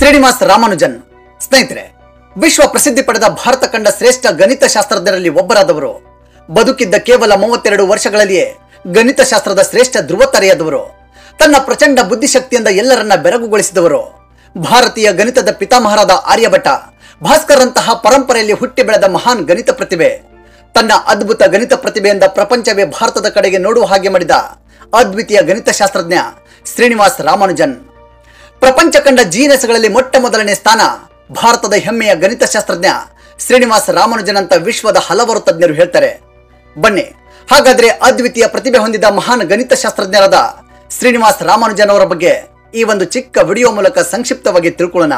ಶ್ರೀನಿವಾಸ್ ರಾಮಾನುಜನ್ ಸ್ನೇಹಿತರೆ ವಿಶ್ವ ಪ್ರಸಿದ್ಧಿ ಪಡೆದ ಭಾರತ ಕಂಡ ಶ್ರೇಷ್ಠ ಗಣಿತ ಶಾಸ್ತ್ರಜ್ಞರಲ್ಲಿ ಒಬ್ಬರಾದವರು ಬದುಕಿದ್ದ ಕೇವಲ ಮೂವತ್ತೆರಡು ವರ್ಷಗಳಲ್ಲಿಯೇ ಗಣಿತ ಶಾಸ್ತ್ರದ ಶ್ರೇಷ್ಠ ಧ್ರುವತಾರೆಯಾದವರು ತನ್ನ ಪ್ರಚಂಡ ಬುದ್ಧಿಶಕ್ತಿಯಿಂದ ಎಲ್ಲರನ್ನ ಬೆರಗುಗೊಳಿಸಿದವರು ಭಾರತೀಯ ಗಣಿತದ ಪಿತಾಮಹರಾದ ಆರ್ಯಭಟ ಭಾಸ್ಕರ್ರಂತಹ ಪರಂಪರೆಯಲ್ಲಿ ಹುಟ್ಟಿ ಬೆಳೆದ ಮಹಾನ್ ಗಣಿತ ಪ್ರತಿಭೆ ತನ್ನ ಅದ್ಭುತ ಗಣಿತ ಪ್ರತಿಭೆಯಿಂದ ಪ್ರಪಂಚವೇ ಭಾರತದ ಕಡೆಗೆ ನೋಡುವ ಹಾಗೆ ಮಾಡಿದ ಅದ್ವಿತೀಯ ಗಣಿತ ಶಾಸ್ತ್ರಜ್ಞ ಶ್ರೀನಿವಾಸ್ ರಾಮಾನುಜನ್ ಪ್ರಪಂಚ ಕಂಡ ಜೀನಸ್ಗಳಲ್ಲಿ ಮೊಟ್ಟ ಮೊದಲನೇ ಸ್ಥಾನ ಭಾರತದ ಹೆಮ್ಮೆಯ ಗಣಿತ ಶಾಸ್ತ್ರಜ್ಞ ಶ್ರೀನಿವಾಸ್ ರಾಮಾನುಜನ್ ಅಂತ ವಿಶ್ವದ ಹಲವಾರು ತಜ್ಞರು ಹೇಳ್ತಾರೆ ಬನ್ನಿ ಹಾಗಾದ್ರೆ ಅದ್ವಿತೀಯ ಪ್ರತಿಭೆ ಹೊಂದಿದ ಮಹಾನ್ ಗಣಿತ ಶಾಸ್ತ್ರಜ್ಞರಾದ ಶ್ರೀನಿವಾಸ್ ರಾಮಾನುಜನ್ ಅವರ ಬಗ್ಗೆ ಈ ಒಂದು ಚಿಕ್ಕ ವಿಡಿಯೋ ಮೂಲಕ ಸಂಕ್ಷಿಪ್ತವಾಗಿ ತಿಳ್ಕೊಳ್ಳೋಣ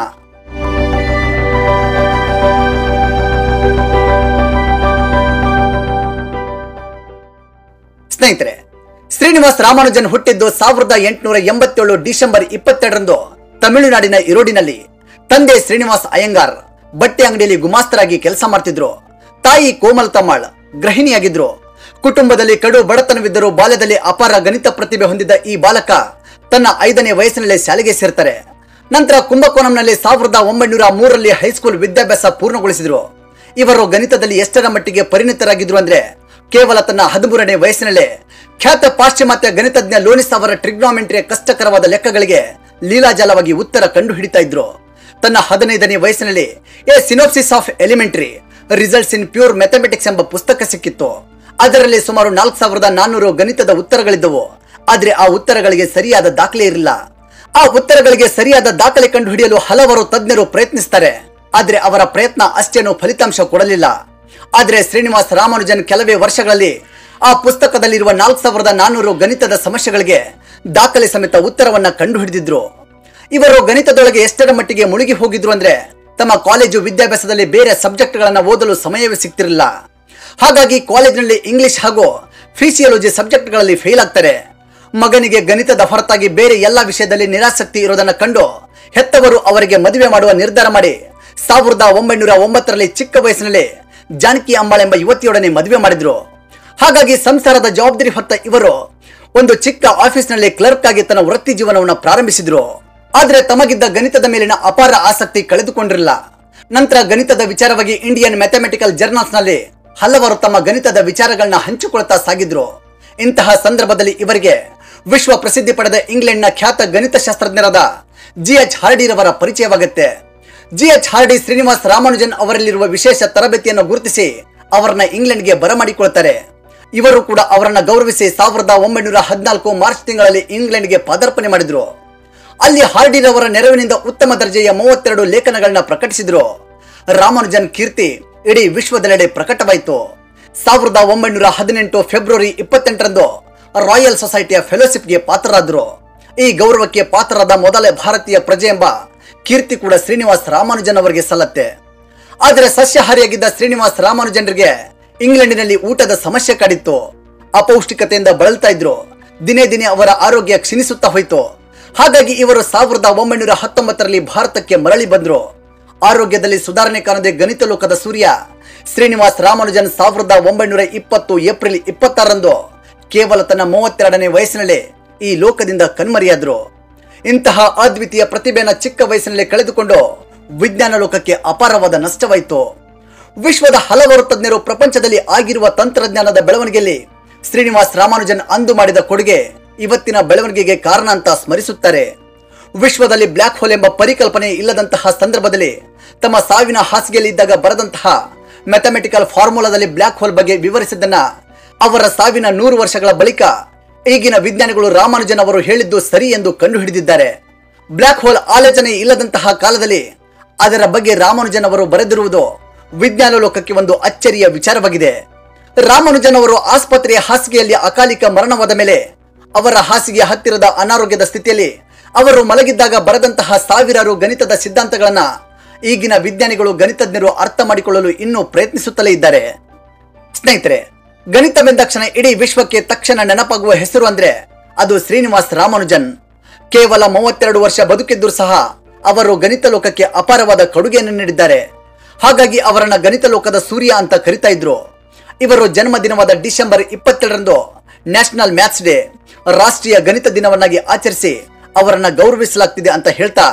ಸ್ನೇಹಿತರೆ ಶ್ರೀನಿವಾಸ್ ರಾಮಾನುಜನ್ ಹುಟ್ಟಿದ್ದು ಸಾವಿರದ ಎಂಟುನೂರ ಎಂಬತ್ತೇಳು ಡಿಸೆಂಬರ್ ಇಪ್ಪತ್ತೆರಡರಂದು ತಮಿಳುನಾಡಿನ ಇರೋಡಿನಲ್ಲಿ ತಂದೆ ಶ್ರೀನಿವಾಸ್ ಅಯ್ಯಂಗಾರ್ ಬಟ್ಟೆ ಅಂಗಡಿಯಲ್ಲಿ ಗುಮಾಸ್ತರಾಗಿ ಕೆಲಸ ಮಾಡ್ತಿದ್ರು ತಾಯಿ ಕೋಮಲ್ ತಮ್ಮಾಳ್ ಗೃಹಿಣಿಯಾಗಿದ್ರು ಕುಟುಂಬದಲ್ಲಿ ಕಡು ಬಡತನವಿದ್ದರೂ ಬಾಲ್ಯದಲ್ಲಿ ಅಪಾರ ಗಣಿತ ಪ್ರತಿಭೆ ಹೊಂದಿದ್ದ ಈ ಬಾಲಕ ತನ್ನ ಐದನೇ ವಯಸ್ಸಿನಲ್ಲಿ ಶಾಲೆಗೆ ಸೇರ್ತಾರೆ ನಂತರ ಕುಂಭಕೋಣಂನಲ್ಲಿ ಸಾವಿರದ ಒಂಬೈನೂರ ಮೂರರಲ್ಲಿ ಹೈಸ್ಕೂಲ್ ವಿದ್ಯಾಭ್ಯಾಸ ಪೂರ್ಣಗೊಳಿಸಿದ್ರು ಇವರು ಗಣಿತದಲ್ಲಿ ಎಷ್ಟರ ಮಟ್ಟಿಗೆ ಪರಿಣಿತರಾಗಿದ್ರು ಅಂದ್ರೆ ಕೇವಲ ತನ್ನ ಹದಿಮೂರನೇ ವಯಸ್ಸಿನಲ್ಲೇ ಖ್ಯಾತ ಪಾಶ್ಚಿಮಾತ್ಯ ಗಣಿತಜ್ಞ ಲೋನಿಸ್ ಅವರ ಟ್ರಿಗ್ನಾಮೆಂಟ್ರಿಯ ಕಷ್ಟಕರವಾದ ಲೆಕ್ಕಗಳಿಗೆ ಲೀಲಾಜಾಲವಾಗಿ ಉತ್ತರ ಕಂಡು ಹಿಡಿತಾ ಇದ್ರು ತನ್ನ ಹದಿನೈದನೇ ವಯಸ್ಸಿನಲ್ಲಿ a synopsis of elementary results in pure mathematics ಎಂಬ ಪುಸ್ತಕ ಸಿಕ್ಕಿತ್ತು ಅದರಲ್ಲಿ ಸುಮಾರು ನಾಲ್ಕು ಸಾವಿರದ ನಾನ್ನೂರು ಗಣಿತದ ಉತ್ತರಗಳಿದ್ದವು ಆದ್ರೆ ಆ ಉತ್ತರಗಳಿಗೆ ಸರಿಯಾದ ದಾಖಲೆ ಇರಲಿಲ್ಲ ಆ ಉತ್ತರಗಳಿಗೆ ಸರಿಯಾದ ದಾಖಲೆ ಕಂಡು ಹಿಡಿಯಲು ಹಲವಾರು ತಜ್ಞರು ಪ್ರಯತ್ನಿಸ್ತಾರೆ ಆದ್ರೆ ಅವರ ಪ್ರಯತ್ನ ಅಷ್ಟೇನು ಫಲಿತಾಂಶ ಕೊಡಲಿಲ್ಲ ಆದ್ರೆ ಶ್ರೀನಿವಾಸ್ ರಾಮಾನುಜನ್ ಕೆಲವೇ ವರ್ಷಗಳಲ್ಲಿ ಆ ಪುಸ್ತಕದಲ್ಲಿರುವ ನಾಲ್ಕು ಸಾವಿರದ ನಾನ್ನೂರು ಗಣಿತದ ಸಮಸ್ಯೆಗಳಿಗೆ ದಾಖಲೆ ಸಮೇತ ಉತ್ತರವನ್ನ ಕಂಡು ಹಿಡಿದಿದ್ರು ಇವರು ಗಣಿತದೊಳಗೆ ಎಷ್ಟರ ಮಟ್ಟಿಗೆ ಮುಳುಗಿ ಹೋಗಿದ್ರು ಅಂದ್ರೆ ತಮ್ಮ ಕಾಲೇಜು ವಿದ್ಯಾಭ್ಯಾಸದಲ್ಲಿ ಬೇರೆ ಸಬ್ಜೆಕ್ಟ್ಗಳನ್ನ ಓದಲು ಸಮಯವೇ ಸಿಗ್ತಿರಲಿಲ್ಲ ಹಾಗಾಗಿ ಕಾಲೇಜಿನಲ್ಲಿ ಇಂಗ್ಲಿಷ್ ಹಾಗೂ ಫಿಸಿಯಾಲಜಿ ಸಬ್ಜೆಕ್ಟ್ಗಳಲ್ಲಿ ಫೇಲ್ ಆಗ್ತಾರೆ ಮಗನಿಗೆ ಗಣಿತದ ಹೊರತಾಗಿ ಬೇರೆ ಎಲ್ಲ ವಿಷಯದಲ್ಲಿ ನಿರಾಸಕ್ತಿ ಇರೋದನ್ನ ಕಂಡು ಹೆತ್ತವರು ಅವರಿಗೆ ಮದುವೆ ಮಾಡುವ ನಿರ್ಧಾರ ಮಾಡಿ ಸಾವಿರದ ಒಂಬೈನೂರ ಒಂಬತ್ತರಲ್ಲಿ ಚಿಕ್ಕ ವಯಸ್ಸಿನಲ್ಲಿ ಜಾನಕಿ ಅಂಬಾಳ್ ಎಂಬ ಯುವತಿಯೊಡನೆ ಮದುವೆ ಮಾಡಿದ್ರು ಹಾಗಾಗಿ ಸಂಸಾರದ ಜವಾಬ್ದಾರಿ ಹೊತ್ತ ಇವರು ಒಂದು ಚಿಕ್ಕ ಆಫೀಸ್ನಲ್ಲಿ ಕ್ಲರ್ಕ್ ಆಗಿ ತನ್ನ ವೃತ್ತಿ ಜೀವನವನ್ನು ಪ್ರಾರಂಭಿಸಿದ್ರು ಆದ್ರೆ ತಮಗಿದ್ದ ಗಣಿತದ ಮೇಲಿನ ಅಪಾರ ಆಸಕ್ತಿ ಕಳೆದುಕೊಂಡಿರಲಿಲ್ಲ ನಂತರ ಗಣಿತದ ವಿಚಾರವಾಗಿ ಇಂಡಿಯನ್ ಮ್ಯಾಥಮೆಟಿಕಲ್ ಜರ್ನಲ್ಸ್ ನಲ್ಲಿ ಹಲವಾರು ತಮ್ಮ ಗಣಿತದ ವಿಚಾರಗಳನ್ನ ಹಂಚಿಕೊಳ್ತಾ ಸಾಗಿದ್ರು ಇಂತಹ ಸಂದರ್ಭದಲ್ಲಿ ಇವರಿಗೆ ವಿಶ್ವ ಪ್ರಸಿದ್ಧಿ ಪಡೆದ ಇಂಗ್ಲೆಂಡ್ನ ಖ್ಯಾತ ಗಣಿತ ಶಾಸ್ತ್ರಜ್ಞರಾದ ಜಿ ಎಚ್ ಹಾರ್ಡಿರವರ ಪರಿಚಯವಾಗುತ್ತೆ G H Hardy Srinivas Ramanujan ಅವರಲ್ಲಿರುವ ವಿಶೇಷ ತರಬೇತಿಯನ್ನು ಗುರುತಿಸಿ ಅವರನ್ನ ಇಂಗ್ಲೆಂಡ್ಗೆ ಬರಮಾಡಿಕೊಳ್ತಾರೆ ಇವರು ಕೂಡ ಅವರನ್ನ ಗೌರವಿಸಿ ಸಾವಿರದ ಒಂಬೈನೂರ ಹದಿನಾಲ್ಕು ಮಾರ್ಚ್ ತಿಂಗಳಲ್ಲಿ ಇಂಗ್ಲೆಂಡ್ಗೆ ಪದಾರ್ಪಣೆ ಮಾಡಿದ್ರು ಅಲ್ಲಿ ಹಾರ್ಡಿರವರ ನೆರವಿನಿಂದ ಉತ್ತಮ ದರ್ಜೆಯ ಮೂವತ್ತೆರಡು ಲೇಖನಗಳನ್ನ ಪ್ರಕಟಿಸಿದ್ರು ರಾಮಾನುಜನ್ ಕೀರ್ತಿ ಇಡೀ ವಿಶ್ವದೆಲ್ಲೆಡೆ ಪ್ರಕಟವಾಯಿತು ಸಾವಿರದ ಒಂಬೈನೂರ ಹದಿನೆಂಟು ಫೆಬ್ರವರಿ ಇಪ್ಪತ್ತೆಂಟರಂದು ರಾಯಲ್ ಸೊಸೈಟಿಯ ಫೆಲೋಶಿಪ್ಗೆ ಪಾತ್ರರಾದ್ರು ಈ ಗೌರವಕ್ಕೆ ಪಾತ್ರರಾದ ಮೊದಲ ಭಾರತೀಯ ಪ್ರಜೆ ಎಂಬ ಕೀರ್ತಿ ಕೂಡ ಶ್ರೀನಿವಾಸ್ ರಾಮಾನುಜನ್ ಅವರಿಗೆ ಸಲ್ಲತ್ತೆ ಆದರೆ ಸಸ್ಯಾಹಾರಿಯಾಗಿದ್ದ ಶ್ರೀನಿವಾಸ್ ರಾಮಾನುಜನ್ರಿಗೆ ಇಂಗ್ಲೆಂಡಿನಲ್ಲಿ ಊಟದ ಸಮಸ್ಯೆ ಕಾಡಿತ್ತು ಅಪೌಷ್ಟಿಕತೆಯಿಂದ ಬಳಲ್ತಾ ಇದ್ರು ದಿನೇ ದಿನೇ ಅವರ ಆರೋಗ್ಯ ಕ್ಷೀಣಿಸುತ್ತಾ ಹೋಯಿತು ಹಾಗಾಗಿ ಇವರು ಸಾವಿರದ ಒಂಬೈನೂರ ಹತ್ತೊಂಬತ್ತರಲ್ಲಿ ಭಾರತಕ್ಕೆ ಮರಳಿ ಬಂದ್ರು ಆರೋಗ್ಯದಲ್ಲಿ ಸುಧಾರಣೆ ಕಾಣದೆ ಗಣಿತ ಲೋಕದ ಸೂರ್ಯ ಶ್ರೀನಿವಾಸ್ ರಾಮಾನುಜನ್ ಸಾವಿರದ ಒಂಬೈನೂರ ಇಪ್ಪತ್ತು ಏಪ್ರಿಲ್ ಇಪ್ಪತ್ತಾರರಂದು ಕೇವಲ ತನ್ನ ಮೂವತ್ತೆರಡನೇ ವಯಸ್ಸಿನಲ್ಲೇ ಈ ಲೋಕದಿಂದ ಕಣ್ಮರೆಯಾದ್ರು ಇಂತಹ ಅದ್ವಿತೀಯ ಪ್ರತಿಭೆಯನ್ನ ಚಿಕ್ಕ ವಯಸ್ಸಿನಲ್ಲಿ ಕಳೆದುಕೊಂಡು ವಿಜ್ಞಾನ ಲೋಕಕ್ಕೆ ಅಪಾರವಾದ ನಷ್ಟವಾಯಿತು ವಿಶ್ವದ ಹಲವಾರು ತಜ್ಞರು ಪ್ರಪಂಚದಲ್ಲಿ ಆಗಿರುವ ತಂತ್ರಜ್ಞಾನದ ಬೆಳವಣಿಗೆಯಲ್ಲಿ ಶ್ರೀನಿವಾಸ್ ರಾಮಾನುಜನ್ ಅಂದು ಮಾಡಿದ ಕೊಡುಗೆ ಇವತ್ತಿನ ಬೆಳವಣಿಗೆಗೆ ಕಾರಣ ಅಂತ ಸ್ಮರಿಸುತ್ತಾರೆ ವಿಶ್ವದಲ್ಲಿ ಬ್ಲ್ಯಾಕ್ ಹೋಲ್ ಎಂಬ ಪರಿಕಲ್ಪನೆ ಇಲ್ಲದಂತಹ ಸಂದರ್ಭದಲ್ಲಿ ತಮ್ಮ ಸಾವಿನ ಹಾಸಿಗೆಯಲ್ಲಿ ಇದ್ದಾಗ ಬರೆದಂತಹ ಮ್ಯಾಥಮೆಟಿಕಲ್ ಫಾರ್ಮುಲಾದಲ್ಲಿ ಬ್ಲ್ಯಾಕ್ ಹೋಲ್ ಬಗ್ಗೆ ವಿವರಿಸಿದ್ದನ್ನ ಅವರ ಸಾವಿನ ನೂರು ವರ್ಷಗಳ ಬಳಿಕ ಈಗಿನ ವಿಜ್ಞಾನಿಗಳು ರಾಮಾನುಜನ್ ಅವರು ಹೇಳಿದ್ದು ಸರಿ ಎಂದು ಕಂಡುಹಿಡಿದಿದ್ದಾರೆ ಬ್ಲ್ಯಾಕ್ ಹೋಲ್ ಆಲೋಚನೆ ಇಲ್ಲದಂತಹ ಕಾಲದಲ್ಲಿ ಅದರ ಬಗ್ಗೆ ರಾಮಾನುಜನ್ ಅವರು ಬರೆದಿರುವುದು ವಿಜ್ಞಾನ ಲೋಕಕ್ಕೆ ಒಂದು ಅಚ್ಚರಿಯ ವಿಚಾರವಾಗಿದೆ ರಾಮಾನುಜನ್ ಅವರು ಆಸ್ಪತ್ರೆಯ ಹಾಸಿಗೆಯಲ್ಲಿ ಅಕಾಲಿಕ ಮರಣವಾದ ಮೇಲೆ ಅವರ ಹಾಸಿಗೆಯ ಹತ್ತಿರದ ಅನಾರೋಗ್ಯದ ಸ್ಥಿತಿಯಲ್ಲಿ ಅವರು ಮಲಗಿದ್ದಾಗ ಬರೆದಂತಹ ಸಾವಿರಾರು ಗಣಿತದ ಸಿದ್ಧಾಂತಗಳನ್ನ ಈಗಿನ ವಿಜ್ಞಾನಿಗಳು ಗಣಿತಜ್ಞರು ಅರ್ಥ ಮಾಡಿಕೊಳ್ಳಲು ಇನ್ನೂ ಪ್ರಯತ್ನಿಸುತ್ತಲೇ ಇದ್ದಾರೆ ಸ್ನೇಹಿತರೆ ಗಣಿತವೆಂದಾಕ್ಷಣ ಇಡೀ ವಿಶ್ವಕ್ಕೆ ತಕ್ಷಣ ನೆನಪಾಗುವ ಹೆಸರು ಅಂದ್ರೆ ಅದು ಶ್ರೀನಿವಾಸ್ ರಾಮಾನುಜನ್ ಕೇವಲ ಮೂವತ್ತೆರಡು ವರ್ಷ ಬದುಕಿದ್ದರೂ ಸಹ ಅವರು ಗಣಿತ ಲೋಕಕ್ಕೆ ಅಪಾರವಾದ ಕೊಡುಗೆಯನ್ನು ನೀಡಿದ್ದಾರೆ ಹಾಗಾಗಿ ಅವರನ್ನ ಗಣಿತ ಲೋಕದ ಸೂರ್ಯ ಅಂತ ಕರಿತಾ ಇದ್ರು ಇವರು ಜನ್ಮದಿನವಾದ ಡಿಸೆಂಬರ್ ಇಪ್ಪತ್ತೆರಡರಂದು ನ್ಯಾಷನಲ್ ಮ್ಯಾಥ್ಸ್ ಡೇ ರಾಷ್ಟ್ರೀಯ ಗಣಿತ ದಿನವನ್ನಾಗಿ ಆಚರಿಸಿ ಅವರನ್ನ ಗೌರವಿಸಲಾಗ್ತಿದೆ ಅಂತ ಹೇಳ್ತಾ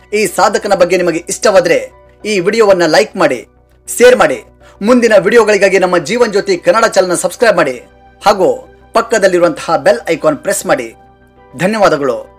ಈ ಸಾಧಕನ ಬಗ್ಗೆ ನಿಮಗೆ ಇಷ್ಟವಾದರೆ ಈ ವಿಡಿಯೋವನ್ನ ಲೈಕ್ ಮಾಡಿ ಶೇರ್ ಮಾಡಿ ಮುಂದಿನ ವಿಡಿಯೋಗಳಿಗಾಗಿ ನಮ್ಮ ಜೀವನ್ ಜ್ಯೋತಿ ಕನ್ನಡ ಚಾನಲ್ ಸಬ್ಸ್ಕ್ರೈಬ್ ಮಾಡಿ ಹಾಗೂ ಪಕ್ಕದಲ್ಲಿರುವಂತಹ ಬೆಲ್ ಐಕಾನ್ ಪ್ರೆಸ್ ಮಾಡಿ ಧನ್ಯವಾದಗಳು